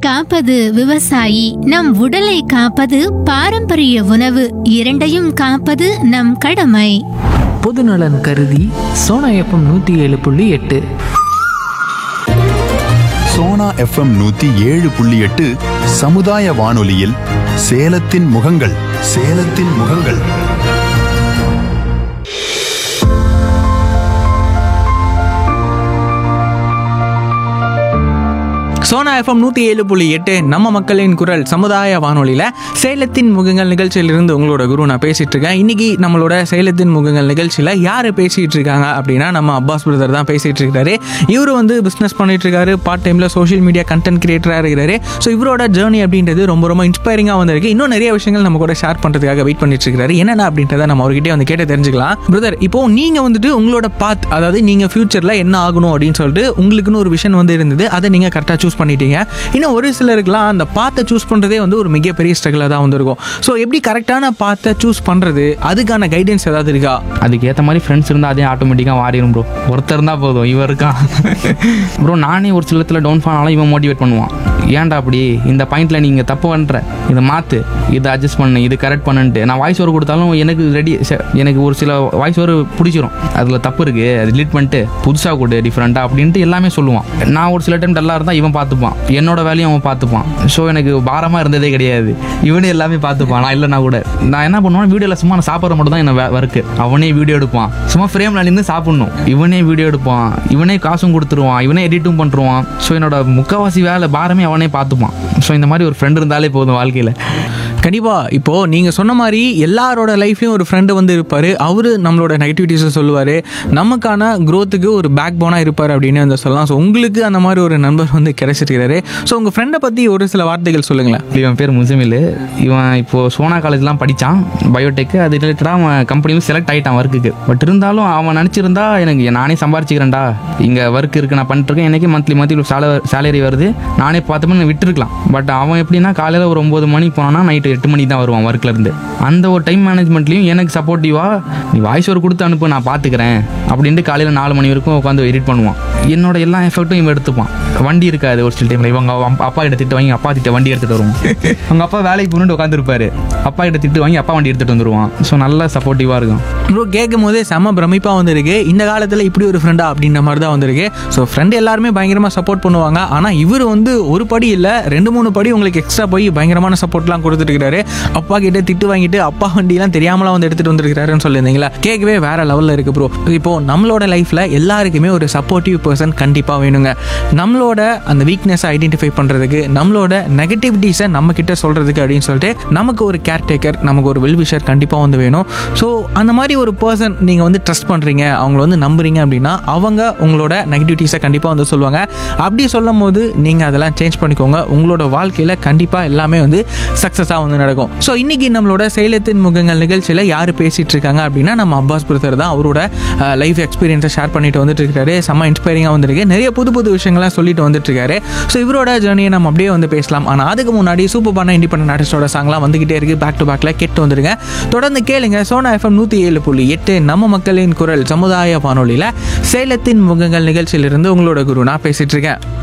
காப்பது விவசாயி நம் உடலை காப்பது பாரம்பரிய உணவு இரண்டையும் காப்பது நம் கடமை பொதுநலன் கருதி சோனா எஃப்எம் நூற்றி ஏழு புள்ளி எட்டு சோனா எஃப்எம் நூத்தி ஏழு புள்ளி எட்டு சமுதாய வானொலியில் சேலத்தின் முகங்கள் சேலத்தின் முகங்கள் சோனா எஃப்எம் நூற்றி ஏழு புள்ளி எட்டு நம்ம மக்களின் குரல் சமுதாய வானொலியில் சேலத்தின் முகங்கள் நிகழ்ச்சியிலிருந்து உங்களோட குரு நான் பேசிட்டு இருக்கேன் இன்னைக்கு நம்மளோட சேலத்தின் முகங்கள் நிகழ்ச்சியில் யார் பேசிட்டு இருக்காங்க அப்படின்னா நம்ம அப்பாஸ் பிரதர் தான் பேசிட்டு இருக்காரு இவர் வந்து பிஸ்னஸ் பண்ணிட்டு இருக்காரு பார்ட் டைமில் சோஷியல் மீடியா கண்டென்ட் கிரியேட்டராக இருக்கிறாரு ஸோ இவரோட ஜேர்னி அப்படின்றது ரொம்ப ரொம்ப இன்ஸ்பைரிங்காக வந்திருக்கு இன்னும் நிறைய விஷயங்கள் நம்ம கூட ஷேர் பண்ணுறதுக்காக வெயிட் பண்ணிட்டு இருக்காரு என்னென்ன அப்படின்றத நம்ம அவர்கிட்டே வந்து கேட்டு தெரிஞ்சுக்கலாம் பிரதர் இப்போ நீங்கள் வந்துட்டு உங்களோட பாத் அதாவது நீங்கள் ஃபியூச்சரில் என்ன ஆகணும் அப்படின்னு சொல்லிட்டு உங்களுக்குன்னு ஒரு விஷன் வந்து இருந்தது அதை நீங்கள் கரெக்டாக சூஸ் பண்ணிட்டீங்க இன்னும் ஒரு சிலருக்குலாம் அந்த பாத்தை சூஸ் பண்ணுறதே வந்து ஒரு மிகப்பெரிய ஸ்ட்ரகிளாக தான் வந்திருக்கும் ஸோ எப்படி கரெக்டான பாத்தை சூஸ் பண்ணுறது அதுக்கான கைடன்ஸ் ஏதாவது இருக்கா அதுக்கு ஏற்ற மாதிரி ஃப்ரெண்ட்ஸ் இருந்தால் அதே ஆட்டோமேட்டிக்காக மாறிடும் ப்ரோ ஒருத்தர் இருந்தால் போதும் இவன் இருக்கான் ப்ரோ நானே ஒரு சில இடத்துல டவுன் ஆனாலும் இவன் மோட்டிவேட் பண்ணுவான் ஏன்டா அப்படி இந்த பாயிண்ட்ல நீங்கள் தப்பு பண்ணுற இதை மாற்று இதை அட்ஜஸ்ட் பண்ணு இது கரெக்ட் பண்ணுன்ட்டு நான் வாய்ஸ் ஓவர் கொடுத்தாலும் எனக்கு ரெடி எனக்கு ஒரு சில வாய்ஸ் ஓவர் பிடிச்சிரும் அதில் தப்பு இருக்குது அது delete பண்ணிட்டு புதுசாக கொடு டிஃப்ரெண்ட்டாக அப்படின்ட்டு எல்லாமே சொல்லுவான் நான் ஒரு சில டைம் டல்லாக இருந்தால் இவன் பார்த்துப்பான் என்னோட வேலையும் அவன் பார்த்துப்பான் ஸோ எனக்கு பாரமாக இருந்ததே கிடையாது இவனே எல்லாமே பார்த்துப்பான் நான் இல்லைனா கூட நான் என்ன பண்ணுவேன் வீடியோவில் சும்மா நான் சாப்பிட்ற மட்டும் தான் என்ன ஒர்க்கு அவனே வீடியோ எடுப்பான் சும்மா ஃப்ரேமில் நின்று சாப்பிடணும் இவனே வீடியோ எடுப்பான் இவனே காசும் கொடுத்துருவான் இவனே எடிட்டும் பண்ணுருவான் ஸோ என்னோட முக்கால்வாசி வேலை பாரமே அவனே பார்த்துப்பான் ஸோ இந்த மாதிரி ஒரு ஃப்ரெண்ட் இருந்தாலே போதும் வாழ்க்கையில் கண்டிப்பாக இப்போது நீங்கள் சொன்ன மாதிரி எல்லாரோட லைஃப்லையும் ஒரு ஃப்ரெண்டு வந்து இருப்பார் அவர் நம்மளோட நெகட்டிவிட்டிஸை சொல்லுவார் நமக்கான growth-க்கு ஒரு பேக் போனாக இருப்பார் அப்படின்னு வந்து சொல்லலாம் ஸோ உங்களுக்கு அந்த மாதிரி ஒரு நண்பர் வந்து கிடைச்சிருக்கிறாரு ஸோ உங்கள் ஃப்ரெண்டை பற்றி ஒரு சில வார்த்தைகள் சொல்லுங்களேன் இவன் பேர் முசமில் இவன் இப்போ சோனா காலேஜ்லாம் படித்தான் பயோடெக் அது ரிலேட்டடாக அவன் கம்பெனியும் செலக்ட் ஆகிட்டான் ஒர்க்குக்கு பட் இருந்தாலும் அவன் நினச்சிருந்தா எனக்கு நானே சம்பாரிச்சிக்கிறேன்டா இங்கே ஒர்க் இருக்கு நான் பண்ணிட்டுருக்கேன் எனக்கு மந்த்லி மந்த்லி சேலரி வருது நானே பார்த்து நான் விட்டுருக்கலாம் பட் அவன் எப்படின்னா காலையில் ஒரு ஒம்பது மணிக்கு போனான்னா நைட்டு எட்டு மணிக்கு தான் வருவான் ஒர்க்ல இருந்து அந்த ஒரு டைம் மேனேஜ்மெண்ட்லையும் எனக்கு சப்போர்ட்டிவாக நீ வாய்ஸ் ஒரு கொடுத்து அனுப்பு நான் பார்த்துக்கிறேன் அப்படின்ட்டு காலையில் நாலு மணி வரைக்கும் உட்காந்து எடிட் பண்ணுவான் என்னோட எல்லா எஃபெக்ட்டும் இவன் எடுத்துப்பான் வண்டி இருக்காது ஒரு சில டைமில் இவங்க அவங்க அப்பா கிட்ட திட்டு வாங்கி அப்பா திட்ட வண்டி எடுத்துகிட்டு வருவான் அவங்க அப்பா வேலைக்கு போகணுட்டு உட்காந்துருப்பாரு அப்பா கிட்ட திட்டு வாங்கி அப்பா வண்டி எடுத்துகிட்டு வந்துருவான் ஸோ நல்லா சப்போர்ட்டிவாக இருக்கும் ப்ரோ கேட்கும் போதே செம்ம பிரமிப்பாக வந்திருக்கு இந்த காலத்தில் இப்படி ஒரு ஃப்ரெண்டா அப்படின்ற மாதிரி தான் வந்திருக்கு ஸோ ஃப்ரெண்டு எல்லாருமே பயங்கரமாக சப்போர்ட் பண்ணுவாங்க ஆனால் இவர் வந்து ஒரு படி இல்லை ரெண்டு மூணு படி உங்களுக்கு எக்ஸ்ட்ரா போய் பயங்கரமான சப்போர்ட்லாம் கொடுத்துருக்காரு அப்பா கிட்ட திட்டு வாங்கிட்டு அப்பா வண்டிலாம் தெரியாமலாம் வந்து எடுத்துகிட்டு வந்திருக்காருன்னு சொல்லியிருந்தீங்களா கேட்கவே வேற லெவலில் இருக்குது ப்ரோ இப்போ நம்மளோட லைஃப்பில் எல்லாருக்குமே ஒரு சப்போர்ட்டிவ் பர்சன் கண்டிப்பாக வேணுங்க நம்மளோட அந்த வீக்னஸை ஐடென்டிஃபை பண்ணுறதுக்கு நம்மளோட நெகட்டிவிட்டிஸை நம்ம கிட்ட சொல்கிறதுக்கு அப்படின்னு சொல்லிட்டு நமக்கு ஒரு கேர்டேக்கர் நமக்கு ஒரு வெல்விஷர் கண்டிப்பாக வந்து வேணும் ஸோ அந்த மாதிரி ஒரு பர்சன் நீங்கள் வந்து ட்ரஸ்ட் பண்ணுறீங்க அவங்கள வந்து நம்புறீங்க அப்படின்னா அவங்க உங்களோட நெகட்டிவிட்டிஸை கண்டிப்பாக வந்து சொல்லுவாங்க அப்படி சொல்லும் போது நீங்கள் அதெல்லாம் சேஞ்ச் பண்ணிக்கோங்க உங்களோட வாழ்க்கையில் கண்டிப்பாக எல்லாமே வந்து சக்ஸஸாக வந்து நடக்கும் ஸோ இன்னைக்கு நம்மளோட சேலத்தின் முகங்கள் நிகழ்ச்சியில் யார் பேசிகிட்டு இருக்காங்க அப்படின்னா நம்ம அப்பாஸ் பிரதர் தான் அவரோட லைஃப் எக்ஸ்பீரியன்ஸை ஷேர் பண்ணிட்டு வந்துட்டு இருக்காரு செம்ம இன்ஸ்பைரிங்காக வந்திருக்கு நிறைய புது புது விஷயங்கள்லாம் சொல்லிட்டு வந்துட்டு இருக்காரு ஸோ இவரோட ஜேர்னியை நம்ம அப்படியே வந்து பேசலாம் ஆனால் அதுக்கு முன்னாடி சூப்பர் பண்ண இண்டிபெண்டன்ட் ஆர்டிஸ்டோட சாங்லாம் வந்துகிட்டே இருக்கு பேக் டு பேக்கில் கெட்டு வந்துருங்க தொடர்ந்து கேளுங்க சோனா எஃப்எம் நூற்றி ஏழு புள்ளி எட்டு நம்ம மக்களின் குரல் சமுதாய வானொலியில் சேலத்தின் முகங்கள் நிகழ்ச்சியிலிருந்து உங்களோட குரு நான் பேசிட்டு இருக்கேன்